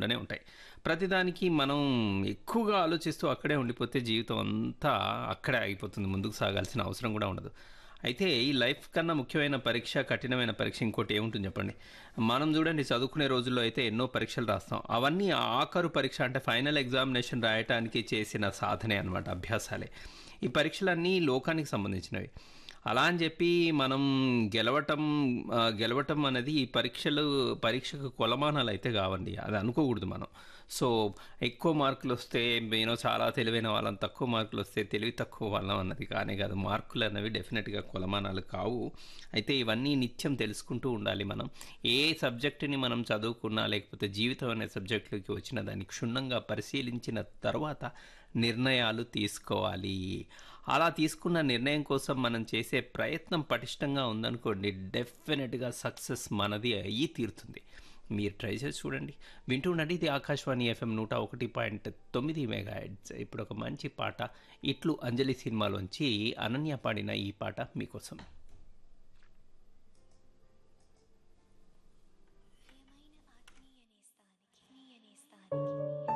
ఉండనే ఉంటాయి ప్రతిదానికి మనం ఎక్కువగా ఆలోచిస్తూ అక్కడే ఉండిపోతే జీవితం అంతా అక్కడే ఆగిపోతుంది ముందుకు సాగాల్సిన అవసరం కూడా ఉండదు అయితే ఈ లైఫ్ కన్నా ముఖ్యమైన పరీక్ష కఠినమైన పరీక్ష ఇంకోటి ఏముంటుంది చెప్పండి మనం చూడండి చదువుకునే రోజుల్లో అయితే ఎన్నో పరీక్షలు రాస్తాం అవన్నీ ఆఖరు పరీక్ష అంటే ఫైనల్ ఎగ్జామినేషన్ రాయటానికి చేసిన సాధనే అనమాట అభ్యాసాలే ఈ పరీక్షలన్నీ లోకానికి సంబంధించినవి అలా అని చెప్పి మనం గెలవటం ఆ, గెలవటం అనేది ఈ పరీక్షలు పరీక్షకు కొలమానాలు అయితే కావండి అది అనుకోకూడదు మనం సో ఎక్కువ మార్కులు వస్తే నేను చాలా తెలివైన వాళ్ళం తక్కువ మార్కులు వస్తే తెలివి తక్కువ వాళ్ళం అన్నది కానే కాదు మార్కులు అనేవి డెఫినెట్గా కొలమానాలు కావు అయితే ఇవన్నీ నిత్యం తెలుసుకుంటూ ఉండాలి మనం ఏ సబ్జెక్టుని మనం చదువుకున్నా లేకపోతే జీవితం అనే సబ్జెక్టులోకి వచ్చిన దాన్ని క్షుణ్ణంగా పరిశీలించిన తర్వాత నిర్ణయాలు తీసుకోవాలి అలా తీసుకున్న నిర్ణయం కోసం మనం చేసే ప్రయత్నం పటిష్టంగా ఉందనుకోండి డెఫినెట్గా సక్సెస్ మనది అయ్యి తీరుతుంది మీరు ట్రై చేసి చూడండి వింటూ ఉండండి ఇది ఆకాశవాణి ఎఫ్ఎం నూట ఒకటి పాయింట్ తొమ్మిది మెగా హెడ్స్ ఇప్పుడు ఒక మంచి పాట ఇట్లు అంజలి సినిమాలోంచి అనన్య పాడిన ఈ పాట మీకోసం